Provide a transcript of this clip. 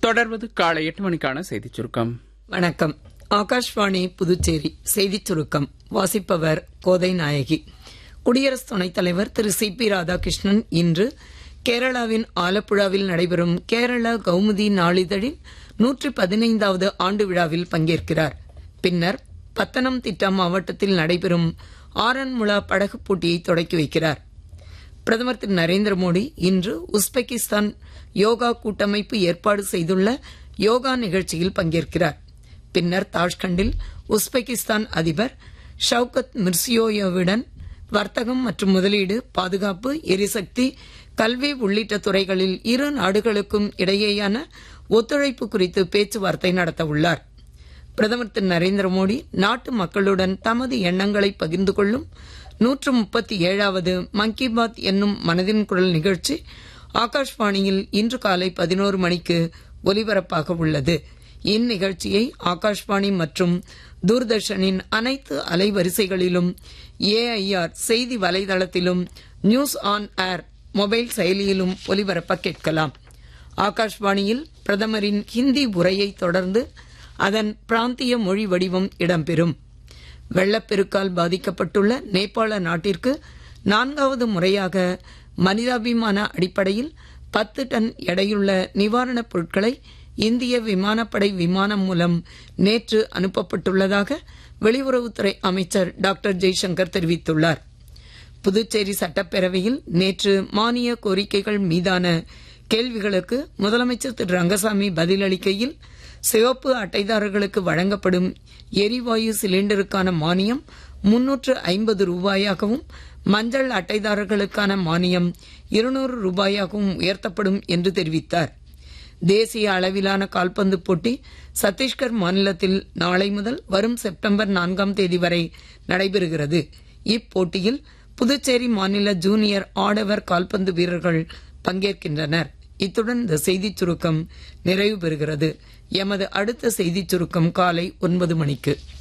தொடர்வது காலை எட்டு மணிக்கான செய்திச் சுருக்கம் வணக்கம் ஆகாஷ்வாணி புதுச்சேரி செய்திச் சுருக்கம் வாசிப்பவர் கோதை நாயகி குடியரசு துணைத் தலைவர் திரு சி பி ராதாகிருஷ்ணன் இன்று கேரளாவின் ஆலப்புழாவில் நடைபெறும் கேரள கௌமுதி நாளிதழின் நூற்றி பதினைந்தாவது ஆண்டு விழாவில் பங்கேற்கிறார் பின்னர் பத்தனம்திட்டா மாவட்டத்தில் நடைபெறும் ஆரன்முளா படகு போட்டியை தொடக்கி வைக்கிறார் பிரதமர் திரு நரேந்திர மோடி இன்று உஸ்பெகிஸ்தான் யோகா கூட்டமைப்பு ஏற்பாடு செய்துள்ள யோகா நிகழ்ச்சியில் பங்கேற்கிறார் பின்னர் தாஷ்கண்டில் உஸ்பெகிஸ்தான் அதிபர் ஷவுகத் மிர்சியோயோவுடன் வர்த்தகம் மற்றும் முதலீடு பாதுகாப்பு எரிசக்தி கல்வி உள்ளிட்ட துறைகளில் இரு நாடுகளுக்கும் இடையேயான ஒத்துழைப்பு குறித்து பேச்சுவார்த்தை நடத்தவுள்ளார் பிரதமர் திரு நரேந்திர மோடி நாட்டு மக்களுடன் தமது எண்ணங்களை பகிர்ந்து கொள்ளும் நூற்று முப்பத்தி ஏழாவது மன் கி பாத் என்னும் மனதின் குரல் நிகழ்ச்சி ஆகாஷ்வாணியில் இன்று காலை பதினோரு மணிக்கு ஒலிபரப்பாக உள்ளது இந்நிகழ்ச்சியை ஆகாஷ்வாணி மற்றும் தூர்தர்ஷனின் அனைத்து அலைவரிசைகளிலும் ஏஐஆர் செய்தி வலைதளத்திலும் நியூஸ் ஆன் ஏர் மொபைல் செயலியிலும் ஒலிபரப்ப கேட்கலாம் ஆகாஷ்வாணியில் பிரதமரின் ஹிந்தி உரையை தொடர்ந்து அதன் பிராந்திய மொழி வடிவம் இடம்பெறும் வெள்ளப்பெருக்கால் பாதிக்கப்பட்டுள்ள நேபாள நாட்டிற்கு நான்காவது முறையாக மனிதாபிமான அடிப்படையில் பத்து டன் எடையுள்ள நிவாரணப் பொருட்களை இந்திய விமானப்படை விமானம் மூலம் நேற்று அனுப்பப்பட்டுள்ளதாக வெளியுறவுத்துறை அமைச்சர் டாக்டர் ஜெய்சங்கர் தெரிவித்துள்ளார் புதுச்சேரி சட்டப்பேரவையில் நேற்று மானிய கோரிக்கைகள் மீதான கேள்விகளுக்கு முதலமைச்சர் திரு ரங்கசாமி பதிலளிக்கையில் சிவப்பு அட்டைதாரர்களுக்கு வழங்கப்படும் எரிவாயு சிலிண்டருக்கான மானியம் முன்னூற்று ஐம்பது ரூபாயாகவும் மஞ்சள் அட்டைதாரர்களுக்கான மானியம் இருநூறு ரூபாயாகவும் உயர்த்தப்படும் என்று தெரிவித்தார் தேசிய அளவிலான கால்பந்து போட்டி சத்தீஸ்கர் மாநிலத்தில் நாளை முதல் வரும் செப்டம்பர் நான்காம் தேதி வரை நடைபெறுகிறது இப்போட்டியில் புதுச்சேரி மாநில ஜூனியர் ஆடவர் கால்பந்து வீரர்கள் பங்கேற்கின்றனர் இத்துடன் இந்த செய்திச் சுருக்கம் நிறைவு பெறுகிறது எமது அடுத்த செய்திச் சுருக்கம் காலை ஒன்பது மணிக்கு